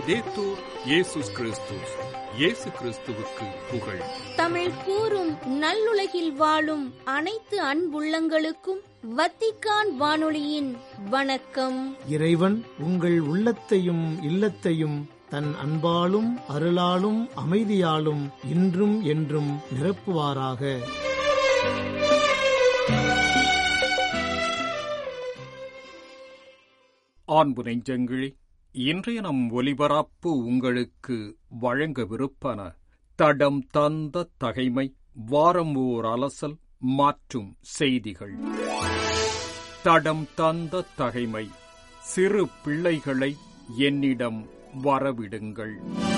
லவ்தேத்தூர் இயேசுஸ் கிறிஸ்துஸ் இயேசு கிறிஸ்துவுக்கு புகழ் தமிழ் கூறும் நல்லுலகில் வாழும் அனைத்து அன்புள்ளங்களுக்கும் வத்திக்கான் வானொலியின் வணக்கம் இறைவன் உங்கள் உள்ளத்தையும் இல்லத்தையும் தன் அன்பாலும் அருளாலும் அமைதியாலும் இன்றும் என்றும் நிரப்புவாராக ஆண்பு நெஞ்சங்களே இன்றைய நம் ஒலிபரப்பு உங்களுக்கு வழங்கவிருப்பன தடம் தந்த தகைமை வாரம் ஓர் அலசல் மற்றும் செய்திகள் தடம் தந்த தகைமை சிறு பிள்ளைகளை என்னிடம் வரவிடுங்கள்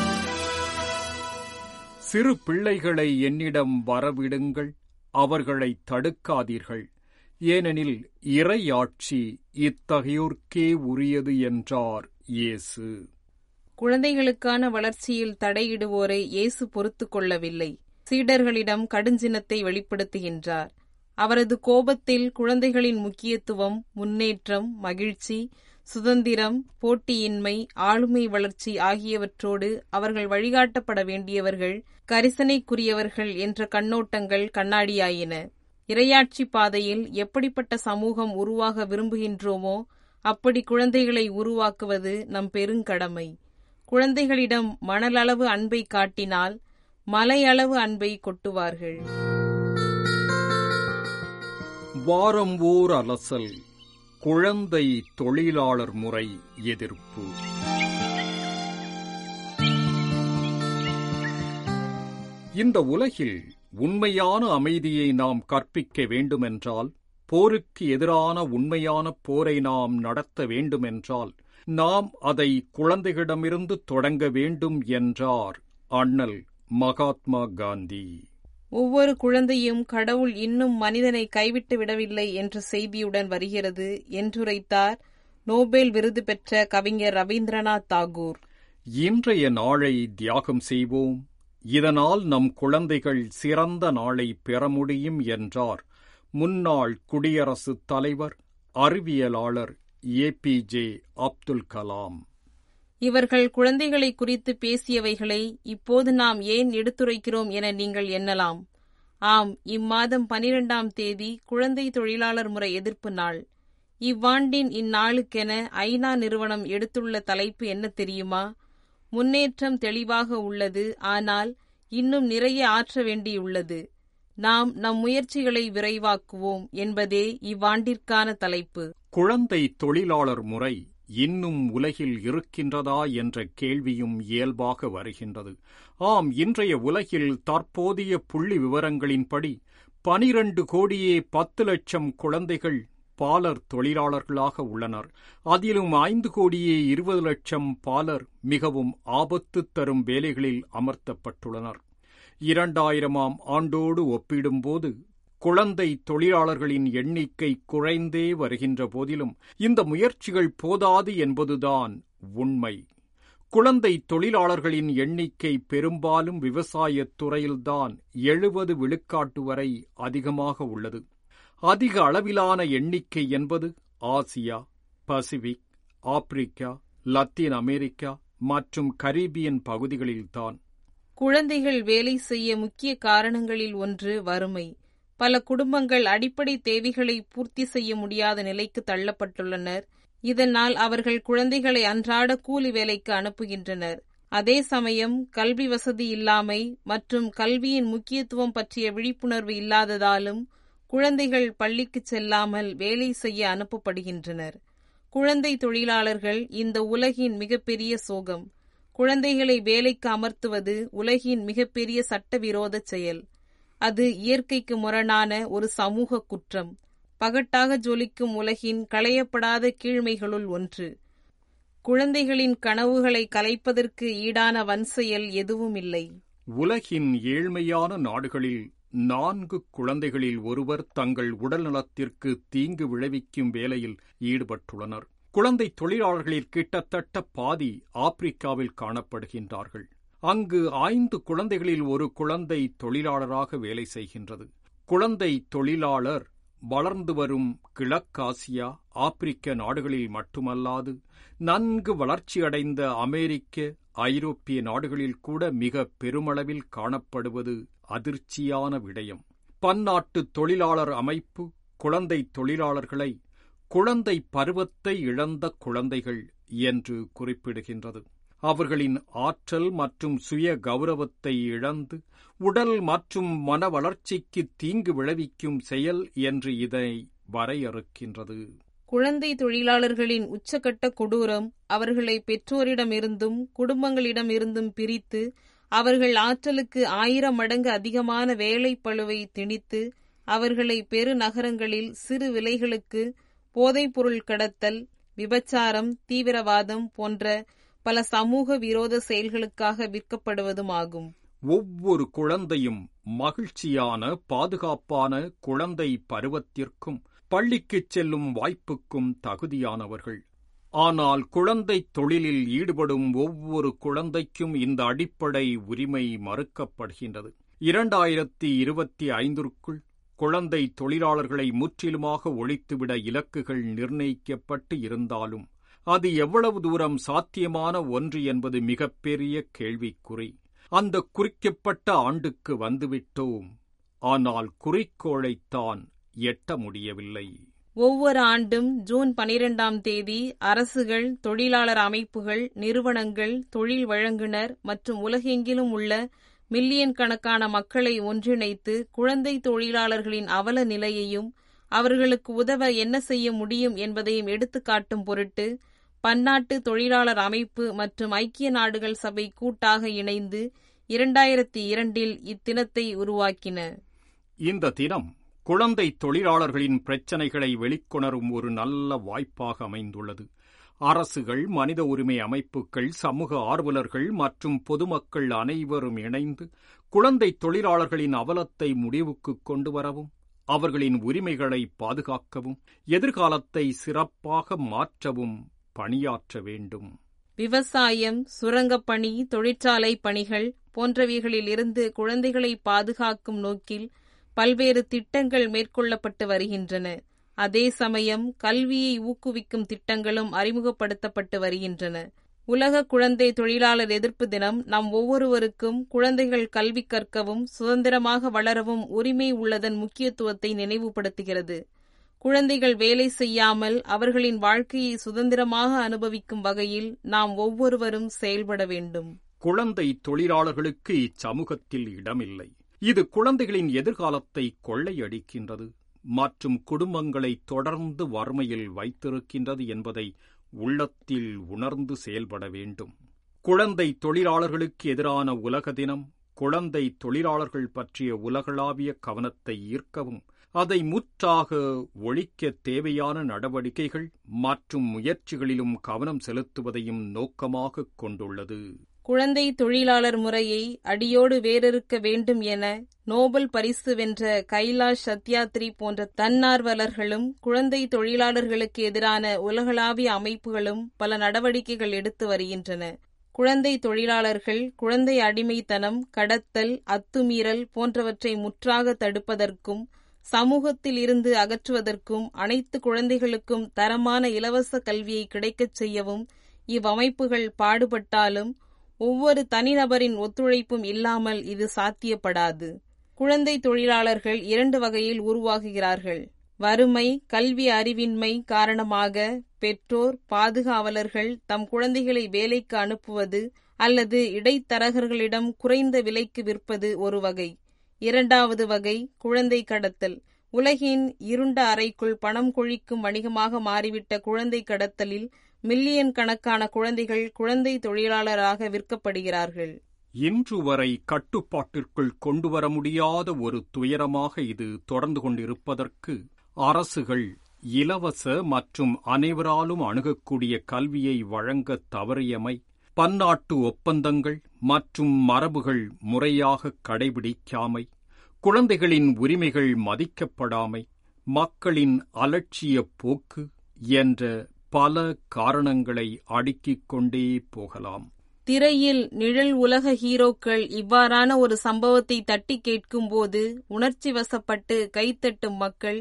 சிறு பிள்ளைகளை என்னிடம் வரவிடுங்கள் அவர்களை தடுக்காதீர்கள் ஏனெனில் இறையாட்சி இத்தகையோர்க்கே உரியது என்றார் இயேசு குழந்தைகளுக்கான வளர்ச்சியில் தடையிடுவோரை இயேசு பொறுத்துக் கொள்ளவில்லை சீடர்களிடம் கடுஞ்சினத்தை வெளிப்படுத்துகின்றார் அவரது கோபத்தில் குழந்தைகளின் முக்கியத்துவம் முன்னேற்றம் மகிழ்ச்சி சுதந்திரம் போட்டியின்மை ஆளுமை வளர்ச்சி ஆகியவற்றோடு அவர்கள் வழிகாட்டப்பட வேண்டியவர்கள் கரிசனைக்குரியவர்கள் என்ற கண்ணோட்டங்கள் கண்ணாடியாயின இரையாட்சி பாதையில் எப்படிப்பட்ட சமூகம் உருவாக விரும்புகின்றோமோ அப்படி குழந்தைகளை உருவாக்குவது நம் பெருங்கடமை குழந்தைகளிடம் மணலளவு அன்பை காட்டினால் மலையளவு அன்பை கொட்டுவார்கள் வாரம் ஓர் அலசல் குழந்தை தொழிலாளர் முறை எதிர்ப்பு இந்த உலகில் உண்மையான அமைதியை நாம் கற்பிக்க வேண்டுமென்றால் போருக்கு எதிரான உண்மையான போரை நாம் நடத்த வேண்டுமென்றால் நாம் அதை குழந்தைகளிடமிருந்து தொடங்க வேண்டும் என்றார் அண்ணல் மகாத்மா காந்தி ஒவ்வொரு குழந்தையும் கடவுள் இன்னும் மனிதனை கைவிட்டு விடவில்லை என்ற செய்தியுடன் வருகிறது என்றுரைத்தார் நோபேல் விருது பெற்ற கவிஞர் ரவீந்திரநாத் தாகூர் இன்றைய நாளை தியாகம் செய்வோம் இதனால் நம் குழந்தைகள் சிறந்த நாளை பெற முடியும் என்றார் முன்னாள் குடியரசுத் தலைவர் அறிவியலாளர் ஏபிஜே அப்துல் கலாம் இவர்கள் குழந்தைகளை குறித்து பேசியவைகளை இப்போது நாம் ஏன் எடுத்துரைக்கிறோம் என நீங்கள் எண்ணலாம் ஆம் இம்மாதம் பனிரெண்டாம் தேதி குழந்தை தொழிலாளர் முறை எதிர்ப்பு நாள் இவ்வாண்டின் இந்நாளுக்கென ஐநா நிறுவனம் எடுத்துள்ள தலைப்பு என்ன தெரியுமா முன்னேற்றம் தெளிவாக உள்ளது ஆனால் இன்னும் நிறைய ஆற்ற வேண்டியுள்ளது நாம் நம் முயற்சிகளை விரைவாக்குவோம் என்பதே இவ்வாண்டிற்கான தலைப்பு குழந்தை தொழிலாளர் முறை இன்னும் உலகில் இருக்கின்றதா என்ற கேள்வியும் இயல்பாக வருகின்றது ஆம் இன்றைய உலகில் தற்போதைய புள்ளி விவரங்களின்படி பனிரண்டு கோடியே பத்து லட்சம் குழந்தைகள் பாலர் தொழிலாளர்களாக உள்ளனர் அதிலும் ஐந்து கோடியே இருபது லட்சம் பாலர் மிகவும் ஆபத்து தரும் வேலைகளில் அமர்த்தப்பட்டுள்ளனர் இரண்டாயிரமாம் ஆண்டோடு ஒப்பிடும்போது குழந்தை தொழிலாளர்களின் எண்ணிக்கை குறைந்தே வருகின்ற போதிலும் இந்த முயற்சிகள் போதாது என்பதுதான் உண்மை குழந்தை தொழிலாளர்களின் எண்ணிக்கை பெரும்பாலும் விவசாயத் துறையில்தான் எழுபது விழுக்காட்டு வரை அதிகமாக உள்ளது அதிக அளவிலான எண்ணிக்கை என்பது Asia Pacific Africa Latin America மற்றும் கரீபியன் பகுதிகளில்தான் குழந்தைகள் வேலை செய்ய முக்கிய காரணங்களில் ஒன்று வறுமை பல குடும்பங்கள் அடிப்படை தேவைகளை பூர்த்தி செய்ய முடியாத நிலைக்கு தள்ளப்பட்டுள்ளனர் இதனால் அவர்கள் குழந்தைகளை அன்றாட கூலி வேலைக்கு அனுப்புகின்றனர் அதே சமயம் கல்வி வசதி இல்லாமை மற்றும் கல்வியின் முக்கியத்துவம் பற்றிய விழிப்புணர்வு இல்லாததாலும் குழந்தைகள் பள்ளிக்கு செல்லாமல் வேலை செய்ய அனுப்பப்படுகின்றனர் குழந்தை தொழிலாளர்கள் இந்த உலகின் மிகப்பெரிய சோகம் குழந்தைகளை வேலைக்கு அமர்த்துவது உலகின் மிகப்பெரிய சட்டவிரோத செயல் அது இயற்கைக்கு முரணான ஒரு சமூக குற்றம் பகட்டாக ஜொலிக்கும் உலகின் களையப்படாத கீழ்மைகளுள் ஒன்று குழந்தைகளின் கனவுகளை கலைப்பதற்கு ஈடான வன்செயல் எதுவும் இல்லை உலகின் ஏழ்மையான நாடுகளில் நான்கு குழந்தைகளில் ஒருவர் தங்கள் உடல் நலத்திற்கு தீங்கு விளைவிக்கும் வேலையில் ஈடுபட்டுள்ளனர் குழந்தை தொழிலாளர்களில் கிட்டத்தட்ட பாதி ஆப்பிரிக்காவில் காணப்படுகின்றார்கள் அங்கு ஐந்து குழந்தைகளில் ஒரு குழந்தை தொழிலாளராக வேலை செய்கின்றது குழந்தை தொழிலாளர் வளர்ந்து வரும் கிழக்காசியா ஆப்பிரிக்க நாடுகளில் மட்டுமல்லாது நன்கு வளர்ச்சியடைந்த அமெரிக்க ஐரோப்பிய நாடுகளில் கூட மிக பெருமளவில் காணப்படுவது அதிர்ச்சியான விடயம் பன்னாட்டு தொழிலாளர் அமைப்பு குழந்தை தொழிலாளர்களை குழந்தை பருவத்தை இழந்த குழந்தைகள் என்று குறிப்பிடுகின்றது அவர்களின் ஆற்றல் மற்றும் சுய கௌரவத்தை இழந்து உடல் மற்றும் மன வளர்ச்சிக்கு தீங்கு விளைவிக்கும் செயல் என்று இதை வரையறுக்கின்றது குழந்தை தொழிலாளர்களின் உச்சக்கட்ட கொடூரம் அவர்களை பெற்றோரிடமிருந்தும் குடும்பங்களிடமிருந்தும் பிரித்து அவர்கள் ஆற்றலுக்கு ஆயிரம் மடங்கு அதிகமான வேலை பளுவை திணித்து அவர்களை பெருநகரங்களில் சிறு விலைகளுக்கு போதைப்பொருள் கடத்தல் விபச்சாரம் தீவிரவாதம் போன்ற பல சமூக விரோத செயல்களுக்காக விற்கப்படுவதும் ஆகும் ஒவ்வொரு குழந்தையும் மகிழ்ச்சியான பாதுகாப்பான குழந்தை பருவத்திற்கும் பள்ளிக்குச் செல்லும் வாய்ப்புக்கும் தகுதியானவர்கள் ஆனால் குழந்தை தொழிலில் ஈடுபடும் ஒவ்வொரு குழந்தைக்கும் இந்த அடிப்படை உரிமை மறுக்கப்படுகின்றது இரண்டாயிரத்தி இருபத்தி ஐந்திற்குள் குழந்தை தொழிலாளர்களை முற்றிலுமாக ஒழித்துவிட இலக்குகள் நிர்ணயிக்கப்பட்டு இருந்தாலும் அது எவ்வளவு தூரம் சாத்தியமான ஒன்று என்பது மிகப்பெரிய கேள்விக்குறி அந்த குறிக்கப்பட்ட ஆண்டுக்கு வந்துவிட்டோம் ஆனால் குறிக்கோளைத்தான் எட்ட முடியவில்லை ஒவ்வொரு ஆண்டும் ஜூன் பனிரெண்டாம் தேதி அரசுகள் தொழிலாளர் அமைப்புகள் நிறுவனங்கள் தொழில் வழங்குனர் மற்றும் உலகெங்கிலும் உள்ள மில்லியன் கணக்கான மக்களை ஒன்றிணைத்து குழந்தை தொழிலாளர்களின் அவல நிலையையும் அவர்களுக்கு உதவ என்ன செய்ய முடியும் என்பதையும் எடுத்துக்காட்டும் பொருட்டு பன்னாட்டு தொழிலாளர் அமைப்பு மற்றும் ஐக்கிய நாடுகள் சபை கூட்டாக இணைந்து இரண்டாயிரத்தி இரண்டில் இத்தினத்தை உருவாக்கின இந்த தினம் குழந்தை தொழிலாளர்களின் பிரச்சினைகளை வெளிக்கொணரும் ஒரு நல்ல வாய்ப்பாக அமைந்துள்ளது அரசுகள் மனித உரிமை அமைப்புகள் சமூக ஆர்வலர்கள் மற்றும் பொதுமக்கள் அனைவரும் இணைந்து குழந்தை தொழிலாளர்களின் அவலத்தை முடிவுக்கு கொண்டு வரவும் அவர்களின் உரிமைகளை பாதுகாக்கவும் எதிர்காலத்தை சிறப்பாக மாற்றவும் பணியாற்ற வேண்டும் விவசாயம் சுரங்கப் பணி தொழிற்சாலை பணிகள் போன்றவைகளில் இருந்து குழந்தைகளை பாதுகாக்கும் நோக்கில் பல்வேறு திட்டங்கள் மேற்கொள்ளப்பட்டு வருகின்றன அதே சமயம் கல்வியை ஊக்குவிக்கும் திட்டங்களும் அறிமுகப்படுத்தப்பட்டு வருகின்றன உலக குழந்தை தொழிலாளர் எதிர்ப்பு தினம் நம் ஒவ்வொருவருக்கும் குழந்தைகள் கல்வி கற்கவும் சுதந்திரமாக வளரவும் உரிமை உள்ளதன் முக்கியத்துவத்தை நினைவுபடுத்துகிறது குழந்தைகள் வேலை செய்யாமல் அவர்களின் வாழ்க்கையை சுதந்திரமாக அனுபவிக்கும் வகையில் நாம் ஒவ்வொருவரும் செயல்பட வேண்டும் குழந்தை தொழிலாளர்களுக்கு இச்சமூகத்தில் இடமில்லை இது குழந்தைகளின் எதிர்காலத்தை கொள்ளையடிக்கின்றது மற்றும் குடும்பங்களை தொடர்ந்து வறுமையில் வைத்திருக்கின்றது என்பதை உள்ளத்தில் உணர்ந்து செயல்பட வேண்டும் குழந்தை தொழிலாளர்களுக்கு எதிரான உலக தினம் குழந்தை தொழிலாளர்கள் பற்றிய உலகளாவிய கவனத்தை ஈர்க்கவும் அதை முற்றாக ஒழிக்க தேவையான நடவடிக்கைகள் மற்றும் முயற்சிகளிலும் கவனம் செலுத்துவதையும் நோக்கமாகக் கொண்டுள்ளது குழந்தை தொழிலாளர் முறையை அடியோடு வேறறுக்க வேண்டும் என நோபல் பரிசு வென்ற கைலாஷ் சத்யாத்ரி போன்ற தன்னார்வலர்களும் குழந்தை தொழிலாளர்களுக்கு எதிரான உலகளாவிய அமைப்புகளும் பல நடவடிக்கைகள் எடுத்து வருகின்றன குழந்தை தொழிலாளர்கள் குழந்தை அடிமைத்தனம் கடத்தல் அத்துமீறல் போன்றவற்றை முற்றாக தடுப்பதற்கும் சமூகத்தில் இருந்து அகற்றுவதற்கும் அனைத்து குழந்தைகளுக்கும் தரமான இலவச கல்வியை கிடைக்கச் செய்யவும் இவ்வமைப்புகள் பாடுபட்டாலும் ஒவ்வொரு தனிநபரின் ஒத்துழைப்பும் இல்லாமல் இது சாத்தியப்படாது குழந்தை தொழிலாளர்கள் இரண்டு வகையில் உருவாகுகிறார்கள் வறுமை கல்வி அறிவின்மை காரணமாக பெற்றோர் பாதுகாவலர்கள் தம் குழந்தைகளை வேலைக்கு அனுப்புவது அல்லது இடைத்தரகர்களிடம் குறைந்த விலைக்கு விற்பது ஒரு வகை இரண்டாவது வகை குழந்தை கடத்தல் உலகின் இருண்ட அறைக்குள் பணம் கொழிக்கும் வணிகமாக மாறிவிட்ட குழந்தை கடத்தலில் மில்லியன் கணக்கான குழந்தைகள் குழந்தை தொழிலாளராக விற்கப்படுகிறார்கள் இன்று வரை கட்டுப்பாட்டிற்குள் கொண்டுவர முடியாத ஒரு துயரமாக இது தொடர்ந்து கொண்டிருப்பதற்கு அரசுகள் இலவச மற்றும் அனைவராலும் அணுகக்கூடிய கல்வியை வழங்க தவறியமை பன்னாட்டு ஒப்பந்தங்கள் மற்றும் மரபுகள் முறையாக கடைபிடிக்காமை குழந்தைகளின் உரிமைகள் மதிக்கப்படாமை மக்களின் அலட்சிய போக்கு என்ற பல காரணங்களை அடுக்கிக் கொண்டே போகலாம் திரையில் நிழல் உலக ஹீரோக்கள் இவ்வாறான ஒரு சம்பவத்தை தட்டி கேட்கும்போது உணர்ச்சி வசப்பட்டு கைத்தட்டும் மக்கள்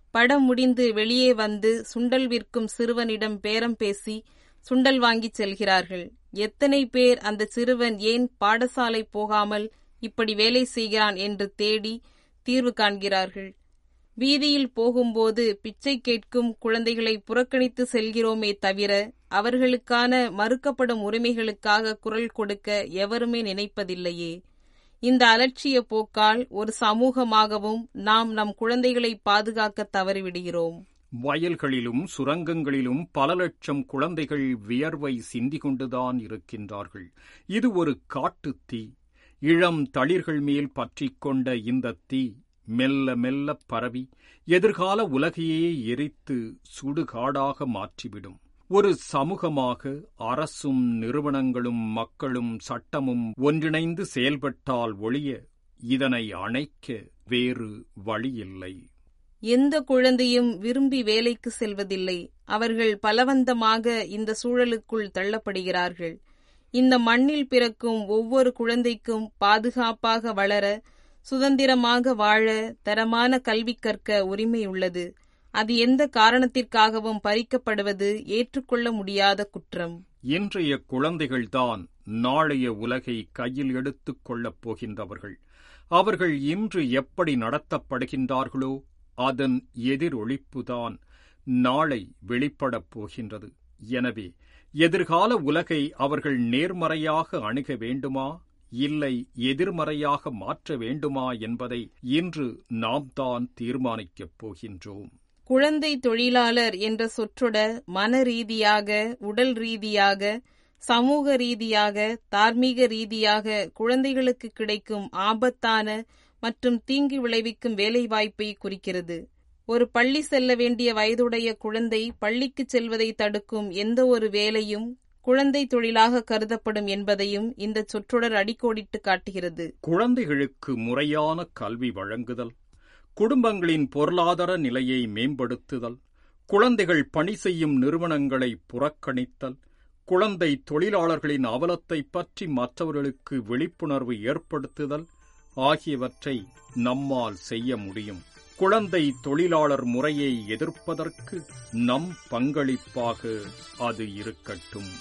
படம் முடிந்து வெளியே வந்து சுண்டல் விற்கும் சிறுவனிடம் பேரம் பேசி சுண்டல் வாங்கிச் செல்கிறார்கள் எத்தனை பேர் அந்த சிறுவன் ஏன் பாடசாலை போகாமல் இப்படி வேலை செய்கிறான் என்று தேடி தீர்வு காண்கிறார்கள் வீதியில் போகும்போது பிச்சை கேட்கும் குழந்தைகளை புறக்கணித்து செல்கிறோமே தவிர அவர்களுக்கான மறுக்கப்படும் உரிமைகளுக்காக குரல் கொடுக்க எவருமே நினைப்பதில்லையே இந்த அலட்சிய போக்கால் ஒரு சமூகமாகவும் நாம் நம் குழந்தைகளை பாதுகாக்க தவறிவிடுகிறோம் வயல்களிலும் சுரங்கங்களிலும் பல லட்சம் குழந்தைகள் வியர்வை சிந்திக் கொண்டுதான் இருக்கின்றார்கள் இது ஒரு காட்டுத் தீ இளம் தளிர்கள் மேல் பற்றிக் கொண்ட இந்த தீ மெல்ல மெல்ல பரவி எதிர்கால உலகையே எரித்து சுடுகாடாக மாற்றிவிடும் ஒரு சமூகமாக அரசும் நிறுவனங்களும் மக்களும் சட்டமும் ஒன்றிணைந்து செயல்பட்டால் ஒழிய இதனை அணைக்க வேறு வழியில்லை எந்த குழந்தையும் விரும்பி வேலைக்கு செல்வதில்லை அவர்கள் பலவந்தமாக இந்த சூழலுக்குள் தள்ளப்படுகிறார்கள் இந்த மண்ணில் பிறக்கும் ஒவ்வொரு குழந்தைக்கும் பாதுகாப்பாக வளர சுதந்திரமாக வாழ தரமான கல்வி கற்க உரிமை உள்ளது அது எந்த காரணத்திற்காகவும் பறிக்கப்படுவது ஏற்றுக்கொள்ள முடியாத குற்றம் இன்றைய குழந்தைகள்தான் நாளைய உலகை கையில் எடுத்துக் கொள்ளப் போகின்றவர்கள் அவர்கள் இன்று எப்படி நடத்தப்படுகின்றார்களோ அதன் எதிரொலிப்புதான் நாளை வெளிப்படப் போகின்றது எனவே எதிர்கால உலகை அவர்கள் நேர்மறையாக அணுக வேண்டுமா இல்லை எதிர்மறையாக மாற்ற வேண்டுமா என்பதை இன்று நாம் தான் தீர்மானிக்கப் போகின்றோம் குழந்தை தொழிலாளர் என்ற சொற்றொடர் மன ரீதியாக உடல் ரீதியாக சமூக ரீதியாக தார்மீக ரீதியாக குழந்தைகளுக்கு கிடைக்கும் ஆபத்தான மற்றும் தீங்கு விளைவிக்கும் வேலைவாய்ப்பை குறிக்கிறது ஒரு பள்ளி செல்ல வேண்டிய வயதுடைய குழந்தை பள்ளிக்கு செல்வதை தடுக்கும் எந்த ஒரு வேலையும் குழந்தை தொழிலாக கருதப்படும் என்பதையும் இந்த சொற்றொடர் அடிக்கோடிட்டு காட்டுகிறது குழந்தைகளுக்கு முறையான கல்வி வழங்குதல் குடும்பங்களின் பொருளாதார நிலையை மேம்படுத்துதல் குழந்தைகள் பணி செய்யும் நிறுவனங்களை புறக்கணித்தல் குழந்தை தொழிலாளர்களின் அவலத்தை பற்றி மற்றவர்களுக்கு விழிப்புணர்வு ஏற்படுத்துதல் ஆகியவற்றை நம்மால் செய்ய முடியும் குழந்தை தொழிலாளர் முறையை எதிர்ப்பதற்கு நம் பங்களிப்பாக அது இருக்கட்டும்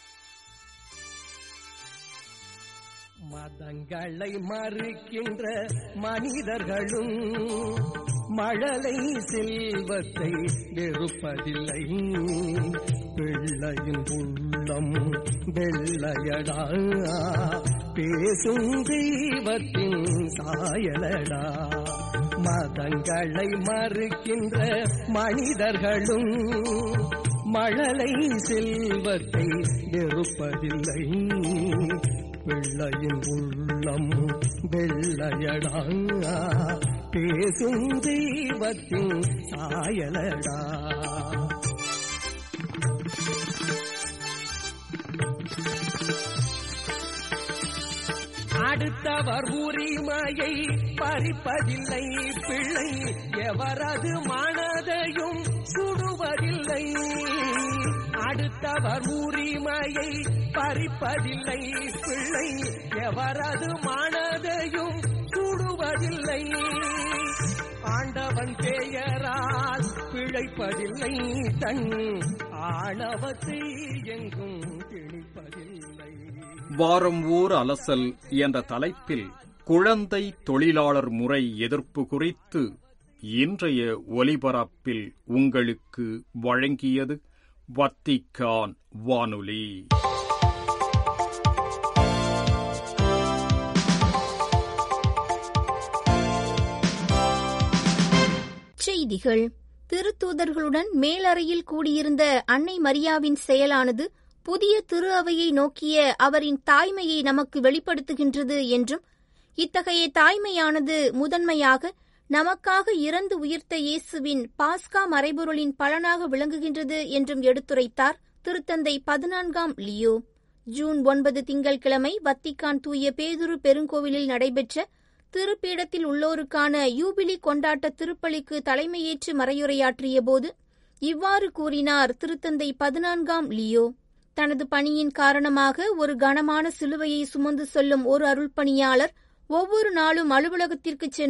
மதங்களை மறுக்கின்ற மனிதர்களும் மழலை செல்வத்தை வெறுப்பதில்லை பிள்ளையின் உள்ளம் வெள்ளையடா பேசும் தெய்வத்தின் சாயலடா மதங்களை மறுக்கின்ற மனிதர்களும் மழலை செல்வத்தை வெறுப்பதில்லை பிள்ளையின் உள்ளம் வெள்ளையடா பேசும் தெய்வத்தின் சாயலடா அடுத்தவர் உரிமையை பறிப்பதில்லை பிள்ளை எவரது மனதையும் சுடுவதில்லை அடுத்தவர் உரிமையை பறிப்பதில்லை பிள்ளை எவரது மனதையும் சுடுவதில்லை ஆண்டவன் பெயரால் பிழைப்பதில்லை தன் ஆணவத்தை எங்கும் திணிப்பதில்லை வாரம் ஓர் அலசல் என்ற தலைப்பில் குழந்தை தொழிலாளர் முறை எதிர்ப்பு குறித்து இன்றைய ஒலிபரப்பில் உங்களுக்கு வழங்கியது வத்திக்கான் வானொலி செய்திகள் திருத்தூதர்களுடன் மேலறையில் கூடியிருந்த அன்னை மரியாவின் செயலானது புதிய திரு அவையை நோக்கிய அவரின் தாய்மையை நமக்கு வெளிப்படுத்துகின்றது என்றும் இத்தகைய தாய்மையானது முதன்மையாக நமக்காக இறந்து உயிர்த்த இயேசுவின் பாஸ்கா மறைபொருளின் பலனாக விளங்குகின்றது என்றும் எடுத்துரைத்தார் திருத்தந்தை பதினான்காம் லியோ ஜூன் ஒன்பது திங்கட்கிழமை வத்திக்கான் தூய பேதுரு பெருங்கோவிலில் நடைபெற்ற திருப்பீடத்தில் உள்ளோருக்கான யூபிலி கொண்டாட்ட திருப்பலிக்கு தலைமையேற்று மறையுரையாற்றிய போது இவ்வாறு கூறினார் திருத்தந்தை பதினான்காம் லியோ தனது பணியின் காரணமாக ஒரு கனமான சிலுவையை சுமந்து செல்லும் ஒரு அருள்பணியாளர் ஒவ்வொரு நாளும் அலுவலகத்திற்கு சென்று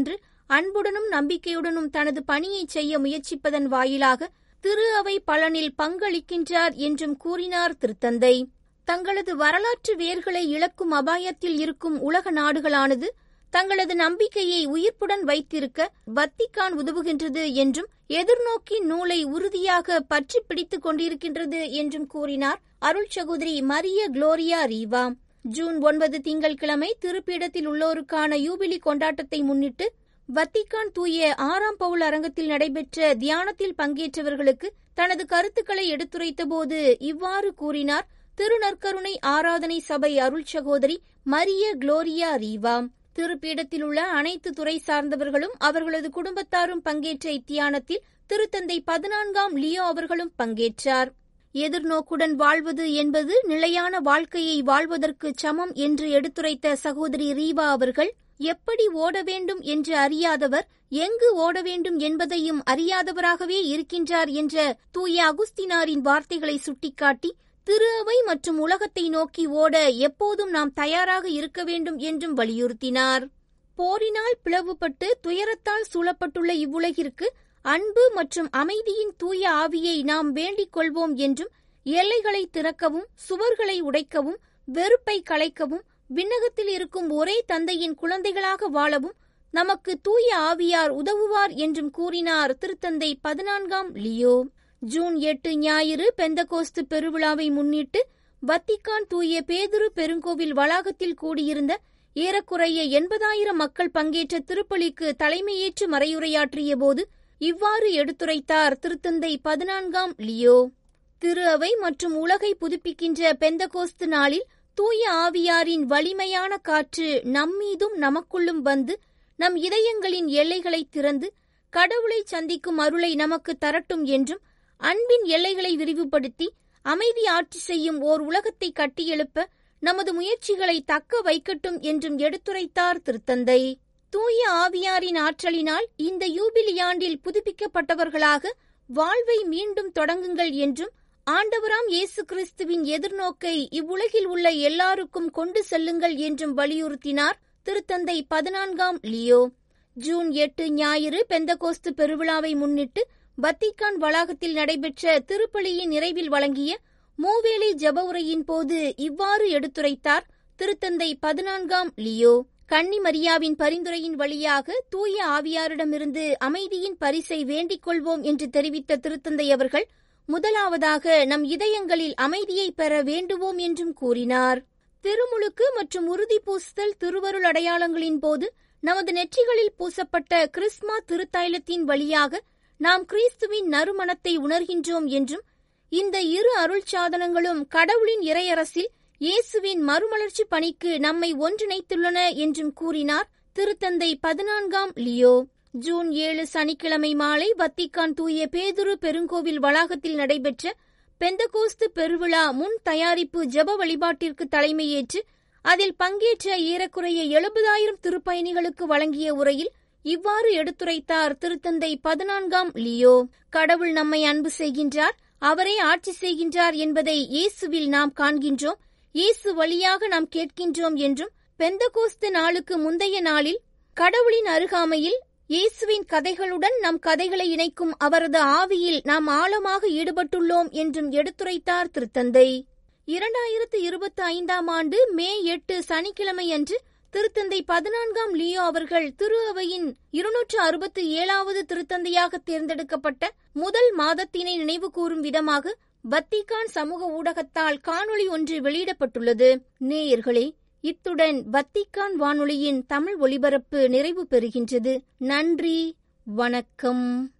அன்புடனும் நம்பிக்கையுடனும் தனது பணியை செய்ய முயற்சிப்பதன் வாயிலாக திரு அவை பலனில் பங்களிக்கின்றார் என்றும் கூறினார் திருத்தந்தை தங்களது வரலாற்று வேர்களை இழக்கும் அபாயத்தில் இருக்கும் உலக நாடுகளானது தங்களது நம்பிக்கையை உயிர்ப்புடன் வைத்திருக்க வத்திக்கான் உதவுகின்றது என்றும் எதிர்நோக்கி நூலை உறுதியாக பற்றி பிடித்துக் கொண்டிருக்கின்றது என்றும் கூறினார் அருள் சகோதரி மரிய குளோரியா ரீவா ஜூன் ஒன்பது திங்கட்கிழமை திருப்பீடத்தில் உள்ளோருக்கான யூபிலி கொண்டாட்டத்தை முன்னிட்டு வத்திக்கான் தூய ஆறாம் பவுல் அரங்கத்தில் நடைபெற்ற தியானத்தில் பங்கேற்றவர்களுக்கு தனது கருத்துக்களை எடுத்துரைத்தபோது இவ்வாறு கூறினார் திருநற்கருணை ஆராதனை சபை அருள் சகோதரி மரிய குளோரியா ரீவா திருப்பீடத்தில் உள்ள அனைத்து துறை சார்ந்தவர்களும் அவர்களது குடும்பத்தாரும் பங்கேற்ற இத்தியானத்தில் திருத்தந்தை பதினான்காம் லியோ அவர்களும் பங்கேற்றார் எதிர்நோக்குடன் வாழ்வது என்பது நிலையான வாழ்க்கையை வாழ்வதற்கு சமம் என்று எடுத்துரைத்த சகோதரி ரீவா அவர்கள் எப்படி ஓட வேண்டும் என்று அறியாதவர் எங்கு ஓட வேண்டும் என்பதையும் அறியாதவராகவே இருக்கின்றார் என்ற தூய அகுஸ்தினாரின் வார்த்தைகளை சுட்டிக்காட்டி திரு அவை மற்றும் உலகத்தை நோக்கி ஓட எப்போதும் நாம் தயாராக இருக்க வேண்டும் என்றும் வலியுறுத்தினார் போரினால் பிளவுபட்டு துயரத்தால் சூழப்பட்டுள்ள இவ்வுலகிற்கு அன்பு மற்றும் அமைதியின் தூய ஆவியை நாம் வேண்டிக் கொள்வோம் என்றும் எல்லைகளை திறக்கவும் சுவர்களை உடைக்கவும் வெறுப்பை களைக்கவும் விண்ணகத்தில் இருக்கும் ஒரே தந்தையின் குழந்தைகளாக வாழவும் நமக்கு தூய ஆவியார் உதவுவார் என்றும் கூறினார் திருத்தந்தை பதினான்காம் லியோ ஜூன் எட்டு ஞாயிறு பெந்தகோஸ்து பெருவிழாவை முன்னிட்டு வத்திக்கான் தூய பேதுரு பெருங்கோவில் வளாகத்தில் கூடியிருந்த ஏறக்குறைய எண்பதாயிரம் மக்கள் பங்கேற்ற திருப்பலிக்கு தலைமையேற்று மறையுரையாற்றிய போது இவ்வாறு எடுத்துரைத்தார் திருத்தந்தை பதினான்காம் லியோ திரு அவை மற்றும் உலகை புதுப்பிக்கின்ற பெந்தகோஸ்து நாளில் தூய ஆவியாரின் வலிமையான காற்று நம்மீதும் நமக்குள்ளும் வந்து நம் இதயங்களின் எல்லைகளை திறந்து கடவுளை சந்திக்கும் அருளை நமக்கு தரட்டும் என்றும் அன்பின் எல்லைகளை விரிவுபடுத்தி அமைதி ஆட்சி செய்யும் ஓர் உலகத்தை கட்டியெழுப்ப நமது முயற்சிகளை தக்க வைக்கட்டும் என்றும் எடுத்துரைத்தார் திருத்தந்தை தூய ஆவியாரின் ஆற்றலினால் இந்த யூபிலியாண்டில் புதுப்பிக்கப்பட்டவர்களாக வாழ்வை மீண்டும் தொடங்குங்கள் என்றும் ஆண்டவராம் இயேசு கிறிஸ்துவின் எதிர்நோக்கை இவ்வுலகில் உள்ள எல்லாருக்கும் கொண்டு செல்லுங்கள் என்றும் வலியுறுத்தினார் திருத்தந்தை பதினான்காம் லியோ ஜூன் எட்டு ஞாயிறு பெந்தகோஸ்து பெருவிழாவை முன்னிட்டு வத்திக்கான் வளாகத்தில் நடைபெற்ற திருப்பலியின் நிறைவில் வழங்கிய மூவேளை ஜப உரையின் போது இவ்வாறு எடுத்துரைத்தார் திருத்தந்தை பதினான்காம் லியோ கன்னி மரியாவின் பரிந்துரையின் வழியாக தூய ஆவியாரிடமிருந்து அமைதியின் பரிசை வேண்டிக் கொள்வோம் என்று தெரிவித்த திருத்தந்தை அவர்கள் முதலாவதாக நம் இதயங்களில் அமைதியை பெற வேண்டுவோம் என்றும் கூறினார் திருமுழுக்கு மற்றும் உறுதி பூசுதல் திருவருள் அடையாளங்களின் போது நமது நெற்றிகளில் பூசப்பட்ட கிறிஸ்மா திருத்தைலத்தின் வழியாக நாம் கிறிஸ்துவின் நறுமணத்தை உணர்கின்றோம் என்றும் இந்த இரு அருள் சாதனங்களும் கடவுளின் இறையரசில் இயேசுவின் மறுமலர்ச்சி பணிக்கு நம்மை ஒன்றிணைத்துள்ளன என்றும் கூறினார் திருத்தந்தை பதினான்காம் லியோ ஜூன் ஏழு சனிக்கிழமை மாலை வத்திக்கான் தூய பேதுரு பெருங்கோவில் வளாகத்தில் நடைபெற்ற பெந்தகோஸ்து பெருவிழா முன் தயாரிப்பு ஜப வழிபாட்டிற்கு தலைமையேற்று அதில் பங்கேற்ற ஏறக்குறைய எழுபதாயிரம் திருப்பயணிகளுக்கு வழங்கிய உரையில் இவ்வாறு எடுத்துரைத்தார் திருத்தந்தை பதினான்காம் லியோ கடவுள் நம்மை அன்பு செய்கின்றார் அவரே ஆட்சி செய்கின்றார் என்பதை இயேசுவில் நாம் காண்கின்றோம் இயேசு வழியாக நாம் கேட்கின்றோம் என்றும் பெந்தகோஸ்து நாளுக்கு முந்தைய நாளில் கடவுளின் அருகாமையில் இயேசுவின் கதைகளுடன் நம் கதைகளை இணைக்கும் அவரது ஆவியில் நாம் ஆழமாக ஈடுபட்டுள்ளோம் என்றும் எடுத்துரைத்தார் திருத்தந்தை இரண்டாயிரத்து இருபத்தி ஐந்தாம் ஆண்டு மே எட்டு சனிக்கிழமை அன்று திருத்தந்தை பதினான்காம் லியோ அவர்கள் திரு அவையின் இருநூற்று அறுபத்தி ஏழாவது திருத்தந்தையாக தேர்ந்தெடுக்கப்பட்ட முதல் மாதத்தினை நினைவு கூறும் விதமாக வத்திகான் சமூக ஊடகத்தால் காணொளி ஒன்று வெளியிடப்பட்டுள்ளது நேயர்களே இத்துடன் வத்திக்கான் வானொலியின் தமிழ் ஒலிபரப்பு நிறைவு பெறுகின்றது நன்றி வணக்கம்